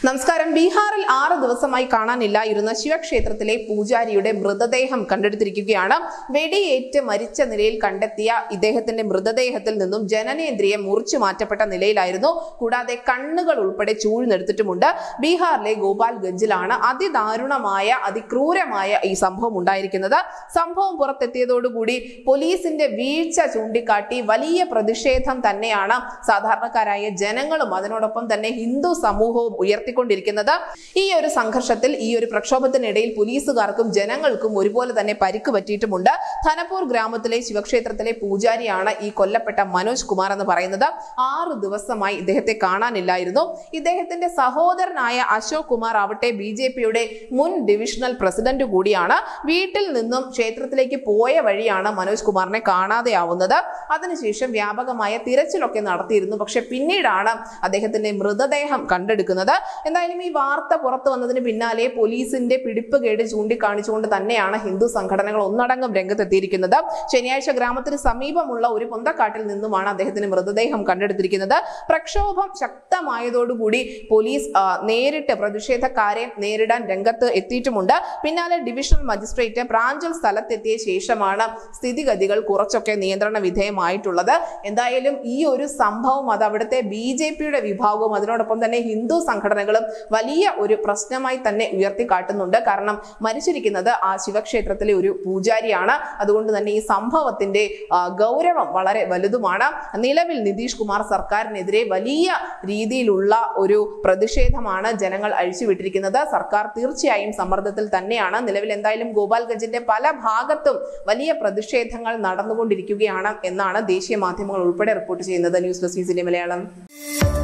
നമസ്കാരം ബീഹാറിൽ ആറ് ദിവസമായി കാണാനില്ലായിരുന്ന ശിവക്ഷേത്രത്തിലെ പൂജാരിയുടെ മൃതദേഹം കണ്ടെടുത്തിരിക്കുകയാണ് വെടിയേറ്റ് മരിച്ച നിലയിൽ കണ്ടെത്തിയ ഇദ്ദേഹത്തിന്റെ മൃതദേഹത്തിൽ നിന്നും ജനനേന്ദ്രിയം മുറിച്ചു മാറ്റപ്പെട്ട നിലയിലായിരുന്നു കൂടാതെ കണ്ണുകൾ ഉൾപ്പെടെ ചൂഴ്ന്നെടുത്തിട്ടുമുണ്ട് ബീഹാറിലെ ഗോപാൽഗഞ്ചിലാണ് അതിദാരുണമായ അതിക്രൂരമായ ഈ സംഭവം ഉണ്ടായിരിക്കുന്നത് സംഭവം പുറത്തെത്തിയതോടുകൂടി പോലീസിന്റെ വീഴ്ച ചൂണ്ടിക്കാട്ടി വലിയ പ്രതിഷേധം തന്നെയാണ് സാധാരണക്കാരായ ജനങ്ങളും അതിനോടൊപ്പം തന്നെ ഹിന്ദു സമൂഹവും ഉയർത്തിക്കൊണ്ടിരിക്കുന്നത് ഈ ഒരു സംഘർഷത്തിൽ ഈ ഒരു പ്രക്ഷോഭത്തിനിടയിൽ പോലീസുകാർക്കും ജനങ്ങൾക്കും ഒരുപോലെ തന്നെ പരിക്ക് പറ്റിയിട്ടുമുണ്ട് ധനപൂർ ഗ്രാമത്തിലെ ശിവക്ഷേത്രത്തിലെ പൂജാരിയാണ് ഈ കൊല്ലപ്പെട്ട മനോജ് കുമാർ എന്ന് പറയുന്നത് ആറ് ദിവസമായി ഇദ്ദേഹത്തെ കാണാനില്ലായിരുന്നു ഇദ്ദേഹത്തിന്റെ സഹോദരനായ അശോക് കുമാർ ആവട്ടെ ബി ജെ പിയുടെ മുൻ ഡിവിഷണൽ പ്രസിഡന്റ് കൂടിയാണ് വീട്ടിൽ നിന്നും ക്ഷേത്രത്തിലേക്ക് പോയ വഴിയാണ് മനോജ് കുമാറിനെ കാണാതെയാവുന്നത് അതിനുശേഷം വ്യാപകമായ തിരച്ചിലൊക്കെ നടത്തിയിരുന്നു പക്ഷെ പിന്നീടാണ് അദ്ദേഹത്തിന്റെ മൃതദേഹം കണ്ടെടുക്കുന്നത് എന്തായാലും ഈ വാർത്ത പുറത്തു വന്നതിന് പിന്നാലെ പോലീസിന്റെ പിടിപ്പുകേട് ചൂണ്ടിക്കാണിച്ചുകൊണ്ട് തന്നെയാണ് ഹിന്ദു സംഘടനകൾ ഒന്നടങ്കം രംഗത്തെത്തിയിരിക്കുന്നത് ശനിയാഴ്ച ഗ്രാമത്തിന് സമീപമുള്ള ഒരു പൊന്തക്കാട്ടിൽ നിന്നുമാണ് അദ്ദേഹത്തിന്റെ മൃതദേഹം കണ്ടെടുത്തിരിക്കുന്നത് പ്രക്ഷോഭം ശക്തമായതോടുകൂടി പോലീസ് ആ, നേരിട്ട് പ്രതിഷേധക്കാരെ നേരിടാൻ രംഗത്ത് എത്തിയിട്ടുമുണ്ട് പിന്നാലെ ഡിവിഷണൽ മജിസ്ട്രേറ്റ് പ്രാഞ്ചൽ സ്ഥലത്തെത്തിയ ശേഷമാണ് സ്ഥിതിഗതികൾ കുറച്ചൊക്കെ നിയന്ത്രണ വിധേയമായിട്ടുള്ളത് എന്തായാലും ഈ ഒരു സംഭവം അത് അവിടുത്തെ ബി ജെ പിയുടെ വിഭാഗവും അതിനോടൊപ്പം തന്നെ ഹിന്ദു സംഘടനകളും വലിയ ഒരു പ്രശ്നമായി തന്നെ ഉയർത്തിക്കാട്ടുന്നുണ്ട് കാരണം മരിച്ചിരിക്കുന്നത് ആ ശിവക്ഷേത്രത്തിലെ ഒരു പൂജാരിയാണ് അതുകൊണ്ട് തന്നെ ഈ സംഭവത്തിന്റെ ആ, ഗൗരവം വളരെ വലുതുമാണ് നിലവിൽ നിതീഷ് കുമാർ സർക്കാരിനെതിരെ വലിയ രീതിയിലുള്ള ഒരു പ്രതിഷേധമാണ് ജനങ്ങൾ അഴിച്ചുവിട്ടിരിക്കുന്നത് സർക്കാർ തീർച്ചയായും സമ്മർദ്ദത്തിൽ തന്നെയാണ് നിലവിൽ എന്തായാലും ഗോപാൽഗഞ്ചിന്റെ പല ഭാഗത്തും വലിയ പ്രതിഷേധങ്ങൾ നടന്നുകൊണ്ടിരിക്കുകയാണ് എന്നാണ് ദേശീയ മാധ്യമങ്ങൾ ഉൾപ്പെടെ റിപ്പോർട്ട് ചെയ്യുന്നത് ന്യൂസ് ഡെസ്ക് ന്യൂസിന്റെ മലയാളം